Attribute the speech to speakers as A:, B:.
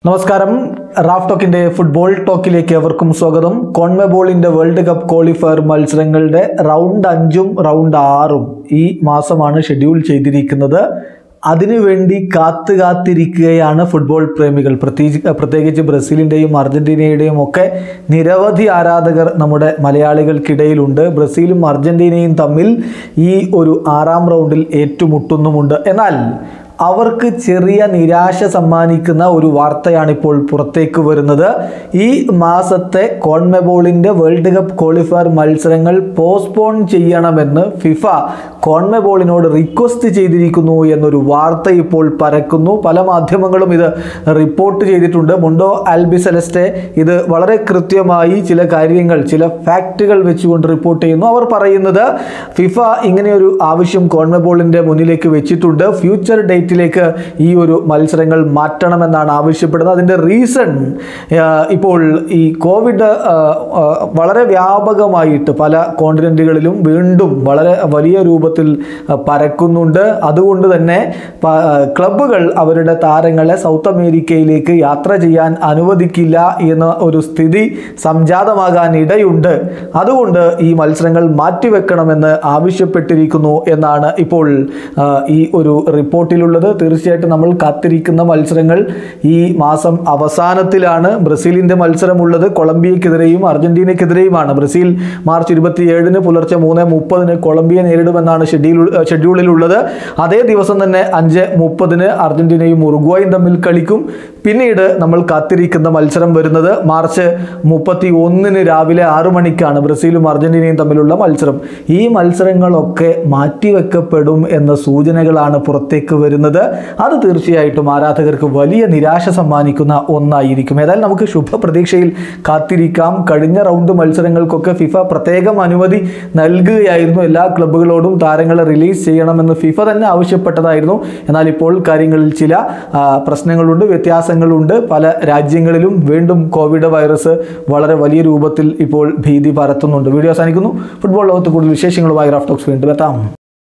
A: നമസ്കാരം Raf ടോക്കിന്റെ football ടോക്കിലേക്ക് എവർക്കും സ്വാഗതം കോൺമെബോളിന്റെ വേൾഡ് കപ്പ് ക്വാളിഫയർ മത്സരങ്ങളുടെ റൗണ്ട് അഞ്ചും റൗണ്ട് ആറും ഈ മാസമാണ് ഷെഡ്യൂൾ ചെയ്തിരിക്കുന്നത് അതിനുവേണ്ടി കാത്തു കാത്തിരിക്കുകയാണ് ഫുട്ബോൾ പ്രേമികൾ പ്രത്യേകിച്ച് പ്രത്യേകിച്ച് ബ്രസീലിൻ്റെയും അർജന്റീനയുടെയും ഒക്കെ നിരവധി ആരാധകർ നമ്മുടെ മലയാളികൾക്കിടയിലുണ്ട് ബ്രസീലും അർജന്റീനയും തമ്മിൽ ഈ ഒരു ആറാം റൗണ്ടിൽ ഏറ്റുമുട്ടുന്നുമുണ്ട് എന്നാൽ അവർക്ക് ചെറിയ നിരാശ സമ്മാനിക്കുന്ന ഒരു വാർത്തയാണ് ഇപ്പോൾ പുറത്തേക്ക് വരുന്നത് ഈ മാസത്തെ കോൺമെബോളിൻ്റെ വേൾഡ് കപ്പ് ക്വാളിഫയർ മത്സരങ്ങൾ പോസ്റ്റ്പോൺ ചെയ്യണമെന്ന് ഫിഫ കോൺമെബോളിനോട് റിക്വസ്റ്റ് ചെയ്തിരിക്കുന്നു എന്നൊരു വാർത്ത ഇപ്പോൾ പരക്കുന്നു പല മാധ്യമങ്ങളും ഇത് റിപ്പോർട്ട് ചെയ്തിട്ടുണ്ട് മുണ്ടോ ആൽബി സെലസ്റ്റെ ഇത് വളരെ കൃത്യമായി ചില കാര്യങ്ങൾ ചില ഫാക്റ്റുകൾ വെച്ചുകൊണ്ട് റിപ്പോർട്ട് ചെയ്യുന്നു അവർ പറയുന്നത് ഫിഫ ഇങ്ങനെയൊരു ആവശ്യം കോൺമെബോളിൻ്റെ മുന്നിലേക്ക് വെച്ചിട്ടുണ്ട് ഫ്യൂച്ചർ ഡേറ്റിലേക്ക് ഈ ഒരു മത്സരങ്ങൾ മാറ്റണമെന്നാണ് ആവശ്യപ്പെടുന്നത് അതിൻ്റെ റീസൺ ഇപ്പോൾ ഈ കോവിഡ് ആ, ആ, വളരെ വ്യാപകമായിട്ട് പല കോണ്ടിനെൻറ്റുകളിലും വീണ്ടും വളരെ വലിയ രൂപത്തിൽ ആ, പരക്കുന്നുണ്ട് അതുകൊണ്ട് തന്നെ പ- ആ, ക്ലബ്ബുകൾ അവരുടെ താരങ്ങളെ സൗത്ത് അമേരിക്കയിലേക്ക് യാത്ര ചെയ്യാൻ അനുവദിക്കില്ല എന്ന ഒരു സ്ഥിതി സംജാതമാകാൻ ഇടയുണ്ട് അതുകൊണ്ട് ഈ മത്സരങ്ങൾ മാറ്റിവെക്കണമെന്ന് ആവശ്യപ്പെട്ടിരിക്കുന്നു എന്നാണ് ഇപ്പോൾ ആ, ഈ ഒരു റിപ്പോർട്ടിലുള്ളത് തീർച്ചയായിട്ടും നമ്മൾ കാത്തിരിക്കുന്ന മത്സരങ്ങൾ ഈ മാസം അവസാനത്തിലാണ് ബ്രസീലിൻ്റെ മത്സരമുള്ളത് കൊളംബിയക്കെതിരെയും അർജന്റീനയ്ക്കെതിരെയുമാണ് ബ്രസീൽ മാർച്ച് ഇരുപത്തിയേഴിന് പുലർച്ചെ മൂന്ന് മുപ്പതിന് കൊളംബിയ നേരിടുമെന്നാണ് ഷെഡ്യൂൾ ഷെഡ്യൂളിലുള്ളത് അതേ ദിവസം തന്നെ അഞ്ച് മുപ്പതിന് അർജന്റീനയും ഉറുഗ്വായും തമ്മിൽ കളിക്കും പിന്നീട് നമ്മൾ കാത്തിരിക്കുന്ന മത്സരം വരുന്നത് മാർച്ച് മുപ്പത്തി ഒന്നിന് രാവിലെ ആറു മണിക്കാണ് ബ്രസീലും അർജന്റീനയും തമ്മിലുള്ള മത്സരം ഈ മത്സരങ്ങളൊക്കെ മാറ്റിവെക്കപ്പെടും എന്ന സൂചനകളാണ് പുറത്തേക്ക് വരുന്നത് അത് തീർച്ചയായിട്ടും ആരാധകർക്ക് വലിയ നിരാശ സമ്മാനിക്കുന്ന ഒന്നായിരിക്കും ഏതായാലും നമുക്ക് ശുഭപ്രതീക്ഷയിൽ കാത്തിരിക്കാം കഴിഞ്ഞ റൗണ്ട് മത്സരങ്ങൾക്കൊക്കെ ഫിഫ പ്രത്യേകം അനുമതി നൽകുകയായിരുന്നു എല്ലാ ക്ലബ്ബുകളോടും താരങ്ങളെ റിലീസ് ചെയ്യണമെന്ന് ഫിഫ തന്നെ ആവശ്യപ്പെട്ടതായിരുന്നു എന്നാൽ ഇപ്പോൾ കാര്യങ്ങളിൽ ചില ആ, പ്രശ്നങ്ങളുണ്ട് വ്യത്യാസങ്ങളുണ്ട് പല രാജ്യങ്ങളിലും വീണ്ടും കോവിഡ് വൈറസ് വളരെ വലിയ രൂപത്തിൽ ഇപ്പോൾ ഭീതി പരത്തുന്നുണ്ട് വീഡിയോ അവസാനിക്കുന്നു ഫുട്ബോൾ ലോകത്ത് കൂടുതൽ വിശേഷങ്ങളുമായി റാഫ് ടോക്സ് വീണ്ടും എത്താം